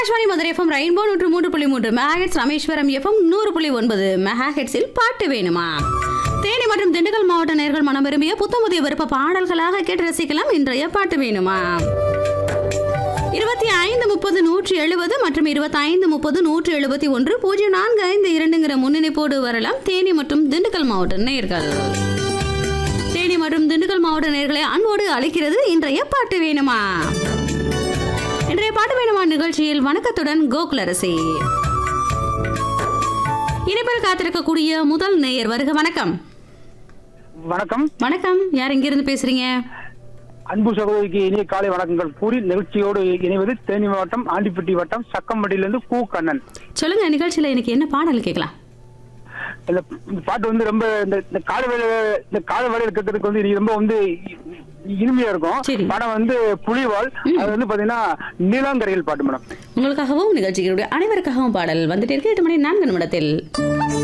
Akashvani Madurai FM rainbow நூற்று மூன்று புள்ளி மூன்று மெகாஹெட்ஸ் ராமேஸ்வரம் எஃப்எம் நூறு புள்ளி ஒன்பது மெகாஹெட்ஸில் பாட்டு வேணுமா தேனி மற்றும் திண்டுக்கல் மாவட்ட நேர்கள் மனம் விரும்பிய புத்தம் புதிய விருப்ப பாடல்களாக கேட்டு ரசிக்கலாம் இன்றைய பாட்டு வேணுமா இருபத்தி ஐந்து முப்பது நூற்றி எழுபது மற்றும் இருபத்தி ஐந்து முப்பது நூற்றி எழுபத்தி ஒன்று பூஜ்ஜியம் நான்கு ஐந்து இரண்டுங்கிற முன்னிணைப்போடு வரலாம் தேனி மற்றும் திண்டுக்கல் மாவட்ட நேர்கள் தேனி மற்றும் திண்டுக்கல் மாவட்ட நேர்களை அன்போடு அழைக்கிறது இன்றைய பாட்டு வேணுமா இன்றைய பாட்டு வேணுமா நிகழ்ச்சியில் வணக்கத்துடன் கோகுலரசி இணைப்பில் காத்திருக்கக்கூடிய முதல் நேயர் வருக வணக்கம் வணக்கம் வணக்கம் யார் இங்கிருந்து பேசுறீங்க அன்பு சகோதரிக்கு இனிய காலை வணக்கங்கள் கூறி நிகழ்ச்சியோடு இணைவது தேனி மாவட்டம் ஆண்டிப்பட்டி வட்டம் சக்கம்பட்டியிலிருந்து கு கண்ணன் சொல்லுங்க நிகழ்ச்சியில எனக்கு என்ன பாடல் கேட்கலாம் இந்த இந்த பாட்டு வந்து ரொம்ப இந்த இந்த கால வேலை இந்த கால வேலை இருக்கிறதுக்கு வந்து இது ரொம்ப வந்து இ- இனிமையா சரி. இருக்கும் படம் வந்து புலிவால் அது வந்து பாத்தீங்கன்னா நீலாங்கரையில் பாட்டு மேடம் உங்களுக்காகவும் நிகழ்ச்சிகளுடைய அனைவருக்காகவும் பாடல் வந்துட்டு இருக்கு எட்டு மணி நான்கு நிமிடத்தில்